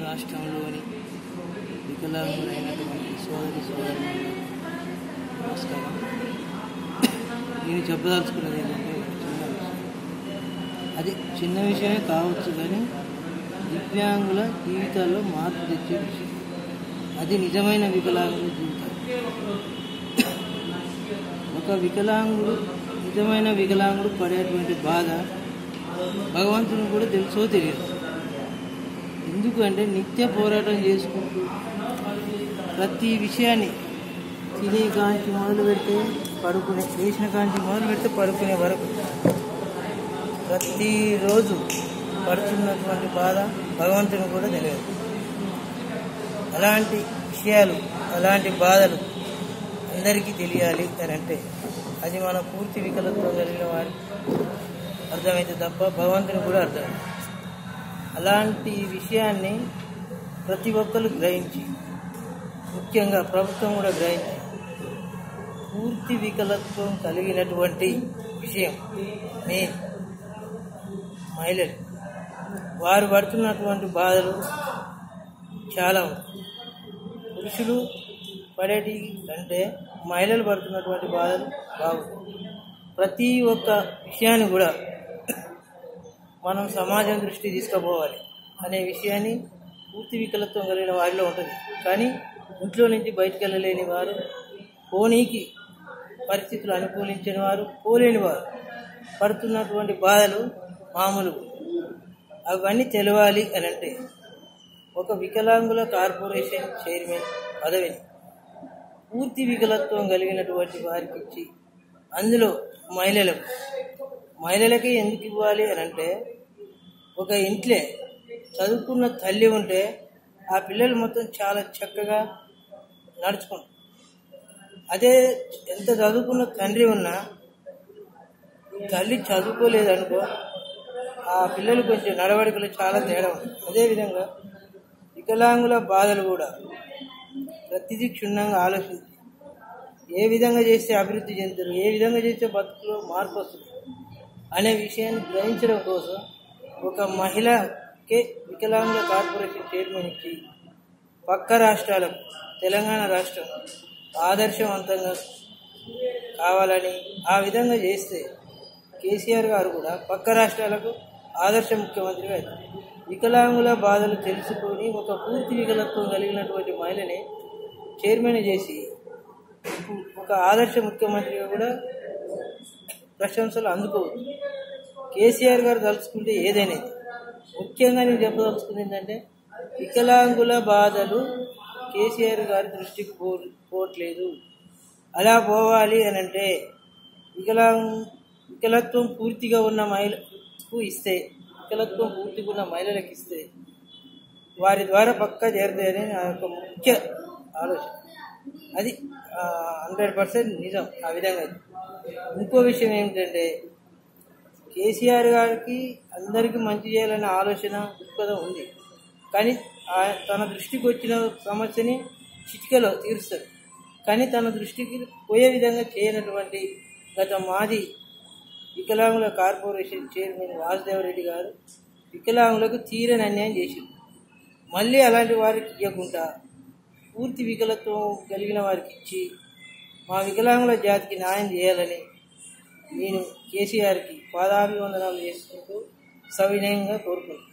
రాష్ట్రంలోని వికలాంగులైనటువంటి సోదరి సోదరులు నమస్కారం నేను చెప్పదలుచుకున్నది ఏంటంటే చిన్న విషయం అది చిన్న విషయమే కావచ్చు కానీ దివ్యాంగుల జీవితాల్లో మార్పు తెచ్చే విషయం అది నిజమైన వికలాంగుల జీవితం ఒక వికలాంగుడు నిజమైన వికలాంగుడు పడేటువంటి బాధ భగవంతుని కూడా తెలుసో తెలియదు ఎందుకంటే నిత్య పోరాటం చేసుకుంటూ ప్రతి విషయాన్ని తినే కాంచి మొదలు పెడితే పడుకునే లేచిన కాంచి మొదలు పెడితే పడుకునే వరకు ప్రతిరోజు పడుతున్నటువంటి బాధ భగవంతుని కూడా తెలియదు అలాంటి విషయాలు అలాంటి బాధలు అందరికీ తెలియాలి అని అంటే అది మన పూర్తి వికలత్వం కలిగిన వారి అర్థమైతే తప్ప భగవంతుని కూడా అర్థం అలాంటి విషయాన్ని ప్రతి ఒక్కరు గ్రహించి ముఖ్యంగా ప్రభుత్వం కూడా గ్రహించి పూర్తి వికలత్వం కలిగినటువంటి విషయం మెయిన్ మహిళలు వారు పడుతున్నటువంటి బాధలు చాలా ఉంటాయి పురుషులు పడేటి కంటే మహిళలు పడుతున్నటువంటి బాధలు బాగుంటాయి ప్రతి ఒక్క విషయాన్ని కూడా మనం సమాజం దృష్టి తీసుకుపోవాలి అనే విషయాన్ని పూర్తి వికలత్వం కలిగిన వారిలో ఉంటుంది కానీ ఇంట్లో నుంచి బయటకు వెళ్ళలేని వారు పోనీకి పరిస్థితులు అనుకూలించని వారు పోలేని వారు పడుతున్నటువంటి బాధలు మామూలు అవన్నీ తెలవాలి అని అంటే ఒక వికలాంగుల కార్పొరేషన్ చైర్మన్ పదవిని పూర్తి వికలత్వం కలిగినటువంటి వారికి ఇచ్చి అందులో మహిళలకు మహిళలకి ఎందుకు ఇవ్వాలి అని అంటే ఒక ఇంట్లో చదువుకున్న తల్లి ఉంటే ఆ పిల్లలు మొత్తం చాలా చక్కగా నడుచుకుంటారు అదే ఎంత చదువుకున్న తండ్రి ఉన్నా తల్లి చదువుకోలేదనుకో ఆ పిల్లలు కొంచెం నడవడికలు చాలా తేడా ఉంటుంది అదేవిధంగా వికలాంగుల బాధలు కూడా ప్రతిదీ క్షుణ్ణంగా ఆలోచించి ఏ విధంగా చేస్తే అభివృద్ధి చెందుతారు ఏ విధంగా చేస్తే బతుకులో మార్పు వస్తుంది అనే విషయాన్ని గ్రహించడం కోసం ఒక మహిళకే వికలాంగుల కార్పొరేషన్ చైర్మన్ ఇచ్చి పక్క రాష్ట్రాలకు తెలంగాణ రాష్ట్రం ఆదర్శవంతంగా కావాలని ఆ విధంగా చేస్తే కేసీఆర్ గారు కూడా పక్క రాష్ట్రాలకు ఆదర్శ ముఖ్యమంత్రిగా అవుతారు వికలాంగుల బాధలు తెలుసుకొని ఒక పూర్తి వికలత్వం కలిగినటువంటి మహిళని చైర్మన్ చేసి ఒక ఆదర్శ ముఖ్యమంత్రిగా కూడా ప్రశంసలు అందుకోవచ్చు కేసీఆర్ గారు తలుచుకుంటే ఏదైనా ముఖ్యంగా నేను చెప్పదలుచుకుంది ఏంటంటే వికలాంగుల బాధలు కేసీఆర్ గారి దృష్టికి పో పోవట్లేదు అలా పోవాలి అని అంటే వికలాంగ్ వికలత్వం పూర్తిగా ఉన్న మహిళకు ఇస్తే వికలత్వం పూర్తిగా ఉన్న మహిళలకు ఇస్తే వారి ద్వారా పక్కా చేరుతాయని నా యొక్క ముఖ్య ఆలోచన అది హండ్రెడ్ పర్సెంట్ నిజం ఆ విధంగా ఇంకో విషయం ఏమిటంటే కేసీఆర్ గారికి అందరికీ మంచి చేయాలనే ఆలోచన దృక్పథం ఉంది కానీ తన దృష్టికి వచ్చిన సమస్యని చిటికలో తీరుస్తారు కానీ తన దృష్టికి పోయే విధంగా చేయనటువంటి గత మాది వికలాంగుల కార్పొరేషన్ చైర్మన్ వాసుదేవరెడ్డి గారు వికలాంగులకు తీరని అన్యాయం చేసింది మళ్ళీ అలాంటి వారికి ఇవ్వకుండా పూర్తి వికలత్వం కలిగిన వారికి ఇచ్చి మా వికలాంగుల జాతికి న్యాయం చేయాలని నేను కేసీఆర్కి పాదాభివందనాలు చేసుకుంటూ సవినయంగా కోరుకుంటున్నాను